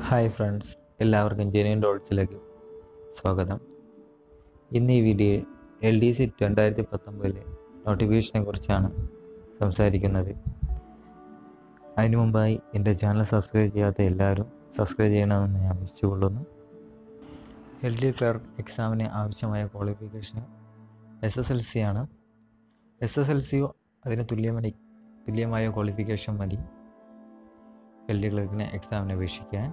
hi friends എല്ലാവർക്കും genuine ഡോട്ട്സിലേക്ക് സ്വാഗതം ഇന്ന് ഈ വീഡിയോയിൽ എൽ ഡി സി രണ്ടായിരത്തി പത്തൊമ്പതിലെ നോട്ടിഫിക്കേഷനെ കുറിച്ചാണ് സംസാരിക്കുന്നത് അതിനു മുമ്പായി എൻ്റെ ചാനൽ സബ്സ്ക്രൈബ് ചെയ്യാത്ത എല്ലാവരും സബ്സ്ക്രൈബ് ചെയ്യണമെന്ന് ഞാൻ വിശ്വസിച്ചുകൊള്ളുന്നു എൽ ഡി ക്ലർക്ക് എക്സാമിന് ആവശ്യമായ qualification S S L C ആണ് എസ് എസ് എൽ സിയോ അതിന് തുല്യമായി തുല്യമായ ക്വാളിഫിക്കേഷൻ മതി എൽ ഡി ക്ലർക്കിന് എക്സാമിന് അപേക്ഷിക്കാൻ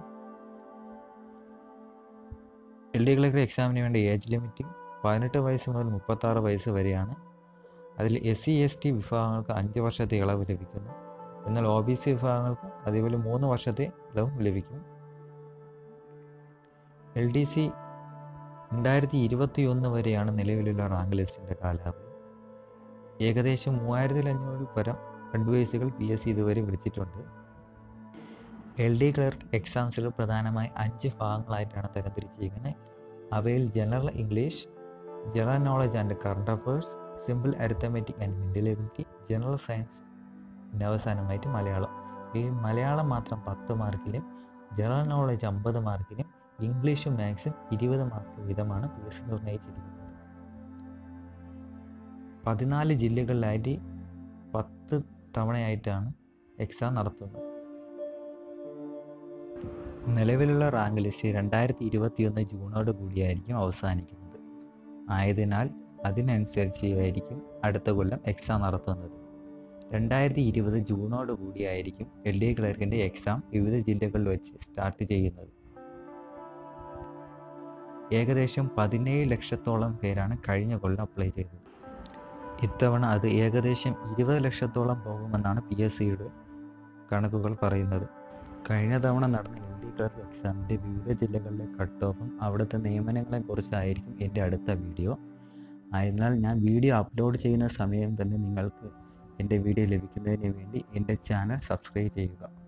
എൽ ഡി ക്ലർക്ക് എക്സാമിന് വേണ്ട ഏജ് ലിമിറ്റ് പതിനെട്ട് വയസ്സ് മുതൽ മുപ്പത്താറ് വയസ്സ് വരെയാണ് അതിൽ എസ് സി എസ് ടി വിഭാഗങ്ങൾക്ക് അഞ്ച് വർഷത്തെ ഇളവ് ലഭിക്കുന്നു എന്നാൽ ഒ ബി സി വിഭാഗങ്ങൾക്ക് അതേപോലെ മൂന്ന് വർഷത്തെ ഇളവും ലഭിക്കും എൽ ഡി സി രണ്ടായിരത്തി ഇരുപത്തി ഒന്ന് വരെയാണ് നിലവിലുള്ള റാങ്ക് ലിസ്റ്റിൻ്റെ കാലാവധി ഏകദേശം മൂവായിരത്തി അഞ്ഞൂറിൽ പരം അഡ്വൈസുകൾ പി എസ് സി ഇതുവരെ വിളിച്ചിട്ടുണ്ട് എൽ ഡി ക്ലർക്ക് എക്സാംസുകൾ പ്രധാനമായി അഞ്ച് ഭാഗങ്ങളായിട്ടാണ് തരംതിരിച്ചിരിക്കുന്നത് അവയിൽ general English general knowledge and current affairs simple arithmetic and mental ability general science പിന്നെ അവസാനമായിട്ട് മലയാളം ഈ മലയാളം മാത്രം പത്ത് മാർക്കിലും ജനറൽ നോളജ് അമ്പത് മാർക്കിലും ഇംഗ്ലീഷും മാത്സും ഇരുപത് മാർക്ക് വീതമാണ് പി എസ് സി നിർണ്ണയിച്ചിരിക്കുന്നത് പതിനാല് ജില്ലകളിലായിട്ട് പത്ത് തവണയായിട്ടാണ് എക്സാം നടത്തുന്നത് നിലവിലുള്ള റാങ്ക് ലിസ്റ്റ് രണ്ടായിരത്തി ഇരുപത്തിയൊന്ന് ജൂണോട് കൂടിയായിരിക്കും അവസാനിക്കുന്നത് ആയതിനാൽ അതിനനുസരിച്ച് ആയിരിക്കും അടുത്ത കൊല്ലം എക്സാം നടത്തുന്നത് രണ്ടായിരത്തി ഇരുപത് ജൂണോട് കൂടിയായിരിക്കും എൽ ഡി ക്ലർക്കിൻ്റെ എക്സാം വിവിധ ജില്ലകളിൽ വെച്ച് സ്റ്റാർട്ട് ചെയ്യുന്നത് ഏകദേശം പതിനേഴ് ലക്ഷത്തോളം പേരാണ് കഴിഞ്ഞ കൊല്ലം അപ്ലൈ ചെയ്തത് ഇത്തവണ അത് ഏകദേശം ഇരുപത് ലക്ഷത്തോളം പോകുമെന്നാണ് പി എസ് സിയുടെ കണക്കുകൾ പറയുന്നത് കഴിഞ്ഞ തവണ നടന്ന എൽ ഡി ക്ലർക്ക് എക്സാമിൻ്റെ വിവിധ ജില്ലകളിലെ കട്ട് ഓഫും അവിടുത്തെ നിയമനങ്ങളെ കുറിച്ചായിരിക്കും എൻ്റെ അടുത്ത വീഡിയോ ആയതിനാൽ ഞാൻ വീഡിയോ അപ്ലോഡ് ചെയ്യുന്ന സമയം തന്നെ നിങ്ങൾക്ക് എൻ്റെ വീഡിയോ ലഭിക്കുന്നതിന് വേണ്ടി എൻ്റെ ചാനൽ സബ്സ്ക്രൈബ് ചെയ്യുക